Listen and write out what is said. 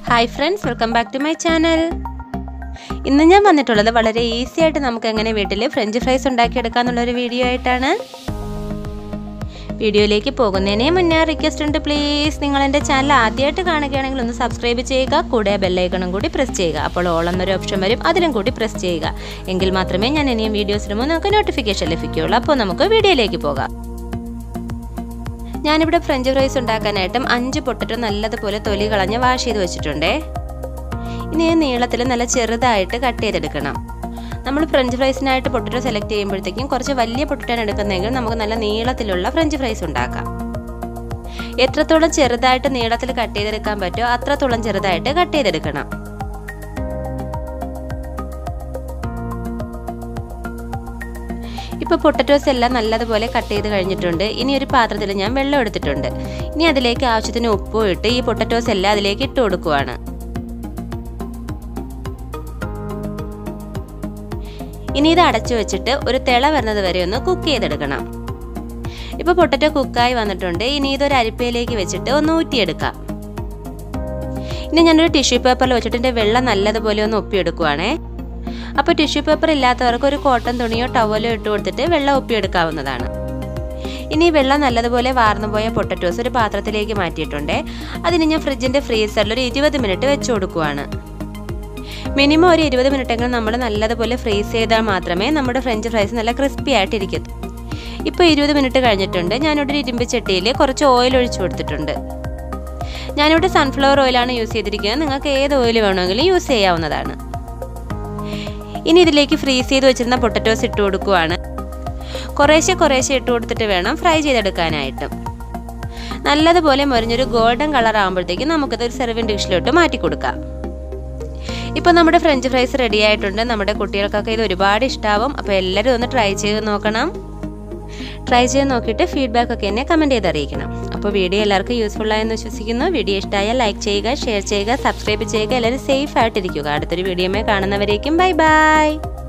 hi friends welcome back to my channel ഇന്ന് ഞാൻ വന്നിട്ടുള്ളത് വളരെ ഈസി ആയിട്ട് നമുക്ക് എങ്ങനെ വീട്ടിൽ ഫ്രഞ്ച് ഫ്രൈസ് ഉണ്ടാക്കിയെടുക്കാന്നുള്ളൊരു വീഡിയോ ആയിട്ടാണ് വീഡിയോയിലേക്ക് പോകുന്നതിന് മുന്നേ റിക്വസ്റ്റ് ഉണ്ട് പ്ലീസ് നിങ്ങൾ എൻ്റെ ചാനൽ ആദ്യമായിട്ട് കാണുകയാണെങ്കിൽ ഒന്ന് സബ്സ്ക്രൈബ് ചെയ്യുക കൂടെ ബെല്ലൈക്കണും കൂടി പ്രസ് ചെയ്യുക അപ്പോൾ ഓൾ എന്നൊരു ഓപ്ഷൻ വരും അതിലും കൂടി പ്രസ് ചെയ്യുക എങ്കിൽ മാത്രമേ ഞാൻ ഇനിയും വീഡിയോസ് ഇടുമ്പോൾ നിങ്ങൾക്ക് നോട്ടിഫിക്കേഷൻ ലഭിക്കുകയുള്ളൂ അപ്പോൾ നമുക്ക് വീഡിയോയിലേക്ക് പോകാം ഞാനിവിടെ ഫ്രഞ്ച് ഫ്രൈസ് ഉണ്ടാക്കാനായിട്ടും അഞ്ച് പൊട്ടറ്റോ നല്ലതുപോലെ തൊലി കളഞ്ഞ് വാഷ് ചെയ്ത് വെച്ചിട്ടുണ്ടേ ഇനി നീളത്തിൽ നല്ല ചെറുതായിട്ട് കട്ട് ചെയ്തെടുക്കണം നമ്മൾ ഫ്രഞ്ച് ഫ്രൈസിനായിട്ട് പൊട്ടറ്റോ സെലക്ട് ചെയ്യുമ്പോഴത്തേക്കും കുറച്ച് വലിയ പൊട്ടറ്റാണ് എടുക്കുന്നതെങ്കിൽ നമുക്ക് നല്ല നീളത്തിലുള്ള ഫ്രഞ്ച് ഫ്രൈസ് ഉണ്ടാക്കാം എത്രത്തോളം ചെറുതായിട്ട് നീളത്തിൽ കട്ട് ചെയ്തെടുക്കാൻ പറ്റുമോ അത്രത്തോളം ചെറുതായിട്ട് കട്ട് ചെയ്തെടുക്കണം ഇപ്പോൾ പൊട്ടറ്റോസ് എല്ലാം നല്ലതുപോലെ കട്ട് ചെയ്ത് കഴിഞ്ഞിട്ടുണ്ട് ഇനി ഒരു പാത്രത്തിൽ ഞാൻ വെള്ളം എടുത്തിട്ടുണ്ട് ഇനി അതിലേക്ക് ആവശ്യത്തിന് ഉപ്പും ഇട്ട് ഈ പൊട്ടറ്റോസ് എല്ലാം അതിലേക്ക് ഇട്ട് കൊടുക്കുവാണ് ഇനി ഇത് അടച്ചു വെച്ചിട്ട് ഒരു തിള വരുന്നത് വരെ ഒന്ന് കുക്ക് ചെയ്തെടുക്കണം ഇപ്പോൾ പൊട്ടറ്റോ കുക്കായി വന്നിട്ടുണ്ട് ഇനി ഇതൊരു അരിപ്പയിലേക്ക് വെച്ചിട്ട് ഒന്ന് ഊറ്റിയെടുക്കാം ഇനി ഞാനൊരു ടിഷ്യൂ പേപ്പറിൽ വെച്ചിട്ട് എൻ്റെ വെള്ളം നല്ലതുപോലെ ഒന്ന് ഒപ്പിയെടുക്കുവാണേ അപ്പോൾ ടിഷ്യൂ പേപ്പർ ഇല്ലാത്തവർക്ക് ഒരു കോട്ടൺ തുണിയോ ടവലോ ഇട്ട് കൊടുത്തിട്ട് വെള്ളം ഒപ്പിയെടുക്കാവുന്നതാണ് ഇനി വെള്ളം നല്ലതുപോലെ വാർന്നു പോയ പൊട്ടറ്റോസ് ഒരു പാത്രത്തിലേക്ക് മാറ്റിയിട്ടുണ്ട് അതിന് ഞാൻ ഫ്രിഡ്ജിൻ്റെ ഫ്രീസറിൽ ഒരു ഇരുപത് മിനിറ്റ് വെച്ച് കൊടുക്കുവാണ് മിനിമം ഒരു ഇരുപത് മിനിറ്റെങ്കിലും നമ്മൾ നല്ലതുപോലെ ഫ്രീസ് ചെയ്താൽ മാത്രമേ നമ്മുടെ ഫ്രഞ്ച് ഫ്രൈസ് നല്ല ക്രിസ്പി ആയിട്ടിരിക്കൂ ഇപ്പോൾ ഇരുപത് മിനിറ്റ് കഴിഞ്ഞിട്ടുണ്ട് ഞാനിവിടെ ഒരു ഇരുമ്പ് ചട്ടിയിൽ കുറച്ച് ഓയിൽ ഒഴിച്ചു കൊടുത്തിട്ടുണ്ട് ഞാനിവിടെ സൺഫ്ലവർ ഓയിലാണ് യൂസ് ചെയ്തിരിക്കുന്നത് നിങ്ങൾക്ക് ഏത് ഓയിൽ വേണമെങ്കിലും യൂസ് ചെയ്യാവുന്നതാണ് ഇനി ഇതിലേക്ക് ഫ്രീസ് ചെയ്ത് വെച്ചിരുന്ന പൊട്ടറ്റോസ് ഇട്ട് കൊടുക്കുവാണ് കുറേശ്ശെ കുറേശ്ശെ ഇട്ട് കൊടുത്തിട്ട് വേണം ഫ്രൈ ചെയ്തെടുക്കാനായിട്ട് നല്ലതുപോലെ മൊരിഞ്ഞൊരു ഗോൾഡൻ കളർ ആകുമ്പോഴത്തേക്കും നമുക്കത് ഒരു സെർവിങ് ഡിഷിലോട്ട് മാറ്റി കൊടുക്കാം ഇപ്പോൾ നമ്മുടെ ഫ്രഞ്ച് ഫ്രൈസ് റെഡി ആയിട്ടുണ്ട് നമ്മുടെ കുട്ടികൾക്കൊക്കെ ഇത് ഒരുപാട് ഇഷ്ടമാവും അപ്പോൾ എല്ലാവരും ഒന്ന് ട്രൈ ചെയ്ത് നോക്കണം ട്രൈ ചെയ്ത് നോക്കിയിട്ട് ഫീഡ്ബാക്ക് ഒക്കെ എന്നെ കമൻറ്റ് ചെയ്ത് അറിയിക്കണം അപ്പോൾ വീഡിയോ എല്ലാവർക്കും യൂസ്ഫുൾ ആയെന്ന് വിശ്വസിക്കുന്നു വീഡിയോ ഇഷ്ടമായാൽ ലൈക്ക് ചെയ്യുക ഷെയർ ചെയ്യുക സബ്സ്ക്രൈബ് ചെയ്യുക എല്ലാവരും സേഫ് ആയിട്ടിരിക്കുക അടുത്തൊരു വീഡിയോമേ കാണുന്നവരേക്കും ബൈ ബൈ